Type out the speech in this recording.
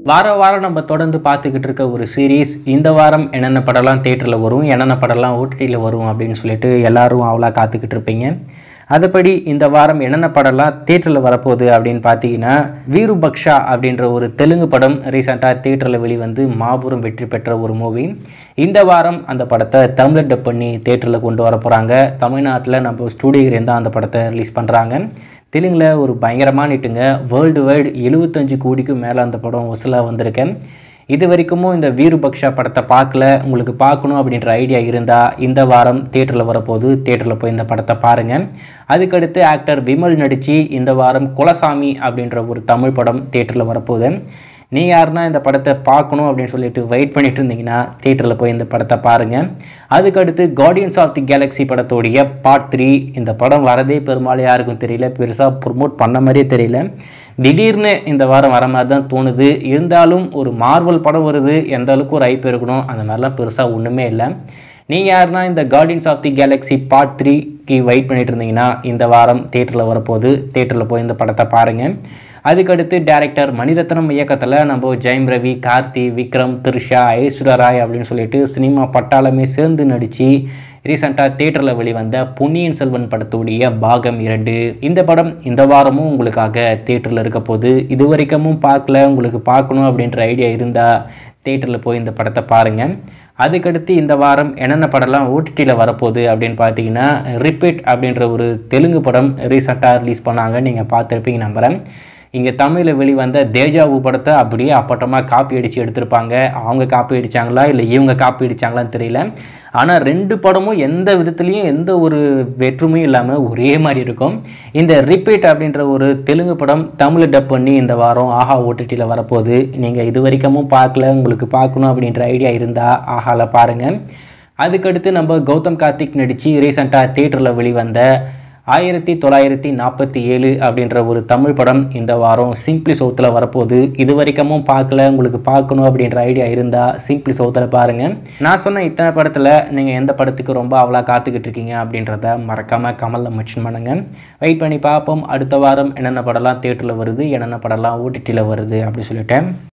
வார வாரம் நம்ம தொடர்ந்து பார்த்துக்கிட்டு இருக்க ஒரு சீரீஸ் இந்த வாரம் என்னென்ன படம்லாம் தேட்டரில் வரும் என்னென்ன படம்லாம் ஓடிடியில் வரும் அப்படின்னு சொல்லிட்டு எல்லாரும் அவ்வளோ காத்துக்கிட்டு இருப்பீங்க அதுபடி இந்த வாரம் என்னென்ன படம்லாம் தேட்டரில் வரப்போகுது அப்படின்னு பார்த்தீங்கன்னா வீருபக்ஷா அப்படின்ற ஒரு தெலுங்கு படம் ரீசெண்டாக தேட்டரில் வெளிவந்து மாபெரும் வெற்றி பெற்ற ஒரு மூவி இந்த வாரம் அந்த படத்தை தமிழ் டப் பண்ணி தேட்டரில் கொண்டு வர போகிறாங்க தமிழ்நாட்டில் நம்ம ஸ்டூடியோலேருந்து தான் அந்த படத்தை ரிலீஸ் பண்ணுறாங்க தெலுங்கில் ஒரு பயங்கரமான நிட்டுங்க வேர்ல்டு வைடு எழுபத்தஞ்சு கோடிக்கும் மேலே அந்த படம் வசூலாக வந்திருக்கேன் இது வரைக்கும் இந்த வீருபக்ஷா படத்தை பார்க்கல உங்களுக்கு பார்க்கணும் அப்படின்ற ஐடியா இருந்தால் இந்த வாரம் தேட்டரில் வரப்போகுது தேட்டரில் போய் இந்த படத்தை பாருங்கள் அதுக்கடுத்து ஆக்டர் விமல் நடித்து இந்த வாரம் குலசாமி அப்படின்ற ஒரு தமிழ் படம் தேட்டரில் வரப்போகுது நீ யாருன்னா இந்த படத்தை பார்க்கணும் அப்படின்னு சொல்லிட்டு வெயிட் பண்ணிட்டு இருந்தீங்கன்னா தேட்டரில் போய் இந்த படத்தை பாருங்கள் அதுக்கடுத்து கார்டியன்ஸ் ஆஃப் தி கேலக்ஸி படத்தோடைய பார்ட் த்ரீ இந்த படம் வரதே பெரும்பாலும் யாருக்கும் தெரியல பெருசாக ப்ரொமோட் பண்ண மாதிரியே தெரியல திடீர்னு இந்த வாரம் வர மாதிரி தான் தோணுது இருந்தாலும் ஒரு மார்வல் படம் வருது எந்த அளவுக்கு ஒரு ஐப்பு இருக்கணும் அந்த மாதிரிலாம் பெருசாக ஒன்றுமே இல்லை நீங்கள் யாருன்னா இந்த Guardians of the Galaxy part த்ரீக்கு வெயிட் பண்ணிட்டு இருந்தீங்கன்னா இந்த வாரம் தேட்டரில் வரப்போகுது தேட்டரில் போய் இந்த படத்தை பாருங்கள் அதுக்கடுத்து டேரக்டர் மணிரத்னம் இயக்கத்தில் நம்ம ஜெயம் ரவி கார்த்தி விக்ரம் த்ரிஷா ஐஸ்வர்யா ராய் அப்படின்னு சொல்லிட்டு சினிமா பட்டாளமே சேர்ந்து நடித்து ரீசெண்டாக தேட்டரில் வெளிவந்த பொன்னியின் செல்வன் படத்துடைய பாகம் இரண்டு இந்த படம் இந்த வாரமும் உங்களுக்காக தேட்டரில் இருக்க போது இது வரைக்கும் பார்க்கல உங்களுக்கு பார்க்கணும் அப்படின்ற ஐடியா இருந்தால் தேட்டரில் போய் இந்த படத்தை பாருங்கள் அதுக்கடுத்து இந்த வாரம் என்னென்ன படம்லாம் ஓடிடியில் வரப்போகுது அப்படின்னு பார்த்தீங்கன்னா ரிப்பீட் அப்படின்ற ஒரு தெலுங்கு படம் ரீசெண்டாக ரிலீஸ் பண்ணாங்க நீங்கள் பார்த்துருப்பீங்க நம்புகிறேன் இங்கே தமிழில் வெளிவந்த தேஜாவு படத்தை அப்படியே அப்பட்டமாக காப்பி அடித்து எடுத்திருப்பாங்க அவங்க காப்பி அடித்தாங்களா இல்லை இவங்க காப்பி அடித்தாங்களான்னு தெரியல ஆனால் ரெண்டு படமும் எந்த விதத்துலேயும் எந்த ஒரு வேற்றுமையும் இல்லாமல் ஒரே மாதிரி இருக்கும் இந்த ரிப்பீட் அப்படின்ற ஒரு தெலுங்கு படம் தமிழ் டப் பண்ணி இந்த வாரம் ஆஹா ஓடிடியில் வரப்போகுது நீங்கள் இது வரைக்கும் பார்க்கல உங்களுக்கு பார்க்கணும் அப்படின்ற ஐடியா இருந்தால் ஆஹாவில் பாருங்கள் அதுக்கடுத்து நம்ம கௌதம் கார்த்திக் நடித்து ரீசெண்டாக தேட்டரில் வெளிவந்த ஆயிரத்தி தொள்ளாயிரத்தி நாற்பத்தி ஏழு அப்படின்ற ஒரு தமிழ் படம் இந்த வாரம் சிம்பிளி சவுத்தில் வரப்போகுது இது வரைக்கும் பார்க்கல உங்களுக்கு பார்க்கணும் அப்படின்ற ஐடியா இருந்தால் சிம்பிளி சவுத்தில் பாருங்கள் நான் சொன்ன இத்தனை படத்தில் நீங்கள் எந்த படத்துக்கு ரொம்ப அவ்வளோ காத்துக்கிட்டு இருக்கீங்க அப்படின்றத மறக்காமல் கமலில் மென்ஷன் பண்ணுங்கள் வெயிட் பண்ணி பார்ப்போம் அடுத்த வாரம் என்னென்ன படம்லாம் தேட்டரில் வருது என்னென்ன படம்லாம் ஓடிடியில் வருது அப்படி சொல்லிட்டேன்